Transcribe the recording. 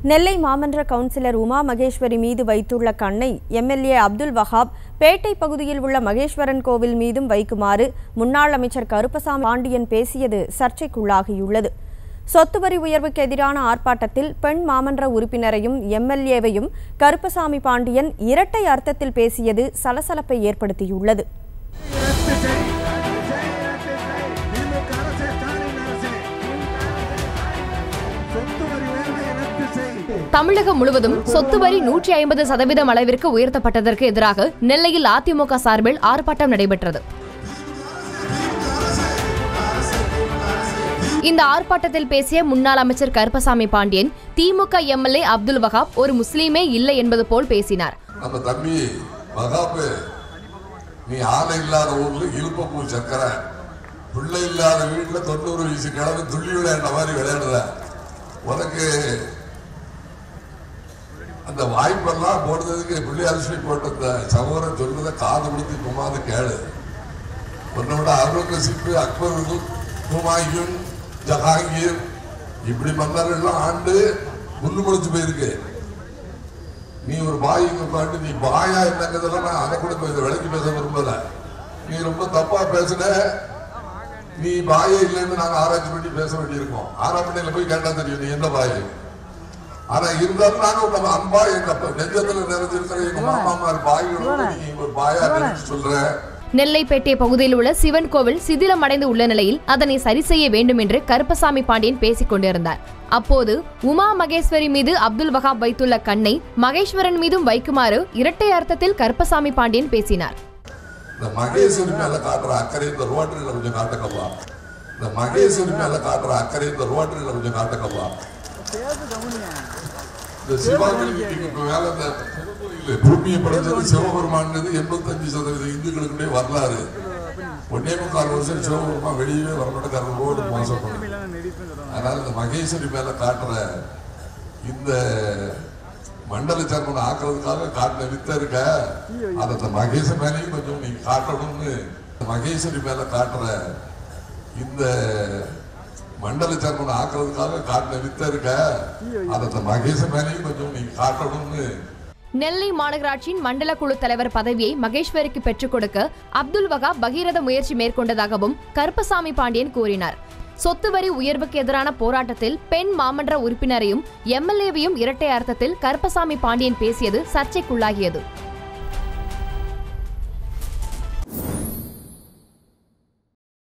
நெல்லை மாமன்ற கவுன்சிலர் உமா மகேஸ்வரி மீது வைத்துள்ள கண்ணை எம்எல்ஏ அப்துல் வஹாப் பேட்டை பகுதியில் உள்ள மகேஸ்வரன் கோவில் மீதும் வைக்குமாறு முன்னாள் அமைச்சர் கருப்பசாமி பாண்டியன் பேசியது சர்ச்சைக்குள்ளாகியுள்ளது சொத்து வரி உயர்வுக்கு எதிரான ஆர்ப்பாட்டத்தில் பெண் மாமன்ற உறுப்பினரையும் எம்எல்ஏவையும் கருப்பசாமி பாண்டியன் இரட்டை அர்த்தத்தில் பேசியது சலசலப்பை ஏற்படுத்தியுள்ளது தமிழகம் முழுவதும் சொத்து வரி நூற்றி ஐம்பது சதவீதம் அளவிற்கு உயர்த்தப்பட்டதற்கு எதிராக நெல்லையில் அதிமுக சார்பில் ஆர்ப்பாட்டம் நடைபெற்றது இந்த ஆர்ப்பாட்டத்தில் பேசிய முன்னாள் அமைச்சர் கருப்பசாமி பாண்டியன் திமுக எம்எல்ஏ அப்துல் வஹாப் ஒரு முஸ்லீமே இல்லை என்பது போல் பேசினார் நம்ம தம்பி மகாப்பு நீ ஆலை இல்லாத ஊர்ல இழுப்பப்பூ சக்கரை பிள்ளை இல்லாத வீட்டுல தொண்ணூறு வயசு கிழமை துள்ளி விளையாடுற மாதிரி விளையாடுற உனக்கு அந்த வாய்ப்பெல்லாம் போடுறதுக்கு பிள்ளை அரிசி போட்ட இந்த சகோதரன் சொல்றத காது கொடுத்து குமாது கேளு உன்னோட அருங்கசிப்பு அக்பர் ஹுமாயூன் ஜஹாங்கீர் இப்படி மன்னர்கள்லாம் ஆண்டு முள்ளு முளைச்சு போயிருக்கு நீ ஒரு பாய்க்கு பாட்டு நீ பாயா என்னங்கிறதெல்லாம் நான் அதை கூட பேச விலைக்கு பேச விரும்பல நீ ரொம்ப தப்பா பேசுன நீ பாயே இல்லைன்னு நாங்க ஆராய்ச்சி பண்ணி பேச வேண்டியிருக்கோம் ஆராய்ச்சியில போய் கேட்டா தெரியும் நீ என்ன பாய் ஆனா இருந்தாலும் நாங்க நம்ம அன்பா எங்க நெஞ்சத்துல நிறைஞ்சிருக்கிற எங்க மாமாமார் பாய்களோட நீ ஒரு பாயா நினைச்சு சொல்ற நெல்லைப்பேட்டை பகுதியில் உள்ள சிவன் கோவில் சிதிலமடைந்து உள்ள நிலையில் அதனை சரி செய்ய வேண்டும் என்று கருப்பசாமி பாண்டியன் பேசிக் கொண்டிருந்தார் அப்போது உமா மகேஸ்வரி மீது அப்துல் வஹாப் வைத்துள்ள கண்ணை மகேஸ்வரன் மீதும் வைக்குமாறு இரட்டை அர்த்தத்தில் கருப்பசாமி பாண்டியன் பேசினார் இந்த மகேஸ்வரி மேல காட்டுற அக்கறை இந்த ரோட்டரியில கொஞ்சம் காட்டுக்கப்பா இந்த மகேஸ்வரி மேல காட்டுற அக்கறை இந்த ரோட்டரியில கொஞ்சம் காட்டுக்கப்பா இந்த சிவாஜிக்கு மேல இந்த இல்ல, பூமியை படைச்சது சிவபெருமானது எண்பத்தஞ்சு சதவீத இந்துக்களுக்குள்ளே வரலாறு ஒன்னே முக்கால் வருஷம் சிவபெருமான் வெளியவே வரமாட்டேக்காரங்க ரோடு மோசம் பண்ணு அதனால இந்த மகேஸ்வரி மேல காட்டுற இந்த மண்டல சர்மனை ஆக்குறதுக்காக காட்டின வித்த இருக்க அதை இந்த மகேச மேலையும் கொஞ்சம் நீ காட்டணும்னு இந்த மகேஸ்வரி மேல காட்டுற இந்த மண்டல சர்மனை ஆக்குறதுக்காக காட்டின வித்த இருக்க அதை இந்த மகேச மேலையும் கொஞ்சம் நீ காட்டணும்னு நெல்லை மாநகராட்சியின் மண்டல குழு தலைவர் பதவியை மகேஸ்வரிக்கு பெற்றுக் கொடுக்க அப்துல் வஹாப் பகீரத முயற்சி மேற்கொண்டதாகவும் கருப்பசாமி பாண்டியன் கூறினார் சொத்து வரி உயர்வுக்கு எதிரான போராட்டத்தில் பெண் மாமன்ற உறுப்பினரையும் எம்எல்ஏவையும் இரட்டை அர்த்தத்தில் கருப்பசாமி பாண்டியன் பேசியது சர்ச்சைக்குள்ளாகியது